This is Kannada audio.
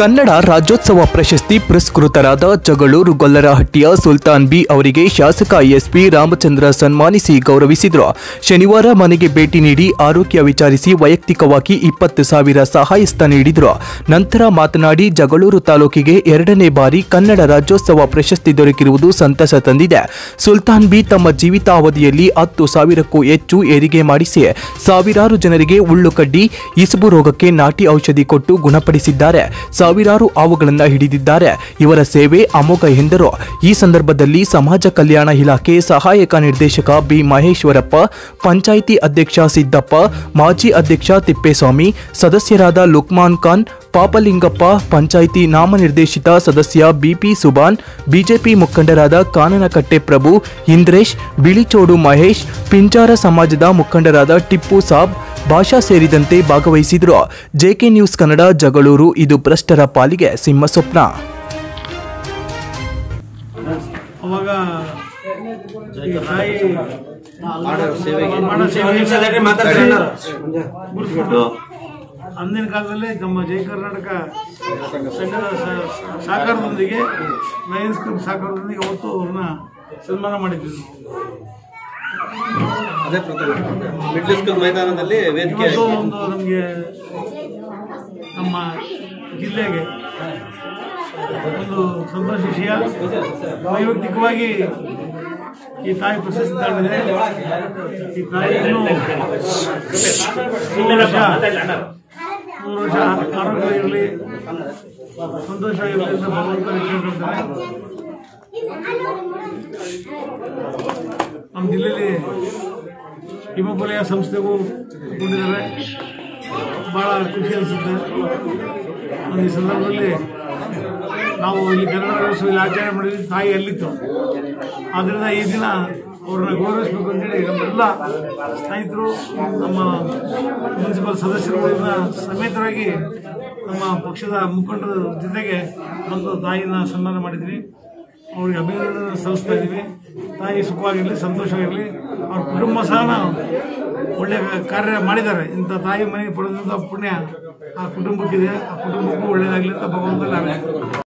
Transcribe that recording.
ಕನ್ನಡ ರಾಜ್ಯೋತ್ಸವ ಪ್ರಶಸ್ತಿ ಪುರಸ್ಕೃತರಾದ ಜಗಳೂರು ಗೊಲ್ಲರಹಟ್ಟಿಯ ಸುಲ್ತಾನ್ ಬಿ ಅವರಿಗೆ ಶಾಸಕ ಎಸ್ಪಿ ರಾಮಚಂದ್ರ ಸನ್ಮಾನಿಸಿ ಗೌರವಿಸಿದರು ಶನಿವಾರ ಮನೆಗೆ ಭೇಟಿ ನೀಡಿ ಆರೋಗ್ಯ ವಿಚಾರಿಸಿ ವೈಯಕ್ತಿಕವಾಗಿ ಇಪ್ಪತ್ತು ಸಾವಿರ ಸಹಾಯಸ್ತ ನೀಡಿದರು ನಂತರ ಮಾತನಾಡಿ ಜಗಳೂರು ತಾಲೂಕಿಗೆ ಎರಡನೇ ಬಾರಿ ಕನ್ನಡ ರಾಜ್ಯೋತ್ಸವ ಪ್ರಶಸ್ತಿ ದೊರಕಿರುವುದು ಸಂತಸ ತಂದಿದೆ ಸುಲ್ತಾನ್ ಬಿ ತಮ್ಮ ಜೀವಿತಾವಧಿಯಲ್ಲಿ ಹತ್ತು ಸಾವಿರಕ್ಕೂ ಹೆಚ್ಚು ಹೆರಿಗೆ ಮಾಡಿಸಿ ಸಾವಿರಾರು ಜನರಿಗೆ ಉಳ್ಳು ಕಡ್ಡಿ ಇಸುಬು ರೋಗಕ್ಕೆ ನಾಟಿ ಔಷಧಿ ಕೊಟ್ಟು ಗುಣಪಡಿಸಿದ್ದಾರೆ ಸಾವಿರಾರು ಹಾವುಗಳನ್ನು ಹಿಡಿದಿದ್ದಾರೆ ಇವರ ಸೇವೆ ಅಮೋಘ ಎಂದರು ಈ ಸಂದರ್ಭದಲ್ಲಿ ಸಮಾಜ ಕಲ್ಯಾಣ ಇಲಾಖೆ ಸಹಾಯಕ ನಿರ್ದೇಶಕ ಬಿ ಮಹೇಶ್ವರಪ್ಪ ಪಂಚಾಯಿತಿ ಅಧ್ಯಕ್ಷ ಸಿದ್ದಪ್ಪ ಮಾಜಿ ಅಧ್ಯಕ್ಷ ತಿಪ್ಪೇಸ್ವಾಮಿ ಸದಸ್ಯರಾದ ಲುಕ್ಮಾನ್ ಖಾನ್ ಪಾಪಲಿಂಗಪ್ಪ ಪಂಚಾಯಿತಿ ನಾಮನಿರ್ದೇಶಿತ ಸದಸ್ಯ ಬಿಪಿ ಸುಬಾನ್ ಬಿಜೆಪಿ ಮುಖಂಡರಾದ ಕಾನನಕಟ್ಟೆ ಪ್ರಭು ಇಂದ್ರೇಶ್ ಬಿಳಿಚೋಡು ಮಹೇಶ್ ಪಿಂಜಾರ ಸಮಾಜದ ಮುಖಂಡರಾದ ಟಿಪ್ಪು ಸಾಬ್ ಭಾಷಾ ಸೇರಿದಂತೆ ಭಾಗವಹಿಸಿದ್ರು ಜೆಕೆ ನ್ಯೂಸ್ ಕನ್ನಡ ಜಗಳೂರು ಇದು ಭ್ರಷ್ಟರ ಪಾಲಿಗೆ ಸಿಂಹ ಸ್ವಪ್ನ ಅವಾಗ ಈ ತಾಯಿ ಮಾಡೋ ಸೇವೆ ಗುರುತಿಸ್ಬಿಟ್ಟು ಅಂದಿನ ಕಾಲದಲ್ಲಿ ನಮ್ಮ ಜೈ ಕರ್ನಾಟಕ ಸಂಘದ ಸ- ಸಹಕಾರದೊಂದಿಗೆ ಲಯನ್ಸ್ ಕ್ಲಬ್ ಸಹಕಾರದೊಂದಿಗೆ ಅವತ್ತು ಅವ್ರನ್ನ ಸನ್ಮಾನ ಮಾಡಿದ್ವಿ ಅದೇ ಪ್ರಥಮ ಮಿಡ್ಲ್ ಸ್ಕೂಲ್ ಮೈದಾನದಲ್ಲಿ ವೇದಿಕೆ ಇವತ್ತು ಒಂದು ನಮಗೆ ನಮ್ಮ ಜಿಲ್ಲೆಗೆ ಒಂದು ಸಂತೋಷ ವಿಷಯ ವೈಯಕ್ತಿಕವಾಗಿ ಈ ತಾಯಿ ಪ್ರಶಸ್ತಿ ತಗೊಂಡಿದೆ ಈ ತಾಯಿ ಇನ್ನೂ ನೂರು ವರ್ಷ ನೂರು ವರ್ಷ ಆರೋಗ್ಯ ಇರಲಿ ಸಂತೋಷವಾಗಿರಲಿ ಅಂತ ಭಗವಂತ ಕೇಳ್ಕೊಳ್ತಾರೆ ನಮ್ಮ ಜಿಲ್ಲೆಯಲ್ಲಿ ಹಿಮಪುಲೆಯ ಸಂಸ್ಥೆಗೂ ಕೊಟ್ಟಿದ್ದಾರೆ ಭಾಳ ಖುಷಿ ಅನಿಸುತ್ತೆ ಒಂದು ಈ ಸಂದರ್ಭದಲ್ಲಿ ನಾವು ಇಲ್ಲಿ ಕನ್ನಡ ರಾಜ್ಯೋತ್ಸವ ಇಲ್ಲಿ ಆಚರಣೆ ಮಾಡಿದ್ವಿ ತಾಯಿ ಅಲ್ಲಿತ್ತು ಆದ್ದರಿಂದ ಈ ದಿನ ಅವ್ರನ್ನ ಗೌರವಿಸಬೇಕು ಅಂತೇಳಿ ನಮ್ಮೆಲ್ಲ ಸ್ನೇಹಿತರು ನಮ್ಮ ಮುನ್ಸಿಪಲ್ ಸದಸ್ಯರುಗಳಿಂದ ಸಮೇತರಾಗಿ ನಮ್ಮ ಪಕ್ಷದ ಮುಖಂಡರ ಜೊತೆಗೆ ಬಂದು ತಾಯಿನ ಸನ್ಮಾನ ಮಾಡಿದ್ವಿ ಅವ್ರಿಗೆ ಅಭಿನಂದನೆ ಸಲ್ಲಿಸ್ತಾ ಇದ್ದೀವಿ ತಾಯಿ ಸುಖವಾಗಿರಲಿ ಸಂತೋಷವಾಗಿರಲಿ ಅವ್ರ ಕುಟುಂಬ ಸಹ ಒಳ್ಳೆಯ ಕಾರ್ಯ ಮಾಡಿದ್ದಾರೆ ಇಂಥ ತಾಯಿ ಮನೆಗೆ ಪಡೆದಂಥ ಪುಣ್ಯ ಆ ಕುಟುಂಬಕ್ಕಿದೆ ಆ ಕುಟುಂಬಕ್ಕೂ ಒಳ್ಳೆಯದಾಗಲಿ ಅಂತ ಭಗವಂತನಲ್ಲಿ